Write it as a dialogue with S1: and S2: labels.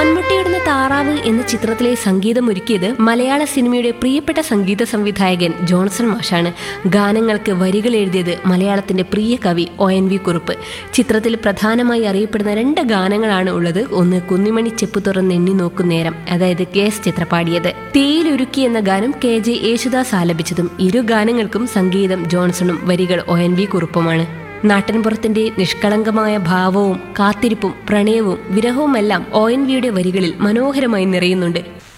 S1: മൺമുട്ടയിടുന്ന താറാവ് എന്ന ചിത്രത്തിലെ സംഗീതം ഒരുക്കിയത് മലയാള സിനിമയുടെ പ്രിയപ്പെട്ട സംഗീത സംവിധായകൻ ജോൺസൺ മാഷാണ് ഗാനങ്ങൾക്ക് വരികൾ എഴുതിയത് മലയാളത്തിന്റെ പ്രിയ കവി ഒ എൻ വി കുറുപ്പ് ചിത്രത്തിൽ പ്രധാനമായി അറിയപ്പെടുന്ന രണ്ട് ഗാനങ്ങളാണ് ഉള്ളത് ഒന്ന് കുന്നിമണി ചെപ്പു തുറന്ന് എണ്ണി നോക്കും നേരം അതായത് കെ എസ് ചിത്ര പാടിയത് തീയിലൊരുക്കി എന്ന ഗാനം കെ ജെ യേശുദാസ് ആലപിച്ചതും ഇരു ഗാനങ്ങൾക്കും സംഗീതം ജോൺസണും വരികൾ ഒ എൻ വി കുറുപ്പുമാണ് നാട്ടിൻപുറത്തിന്റെ നിഷ്കളങ്കമായ ഭാവവും കാത്തിരിപ്പും പ്രണയവും വിരഹവുമെല്ലാം ഒ എൻ വിയുടെ വരികളിൽ മനോഹരമായി നിറയുന്നുണ്ട്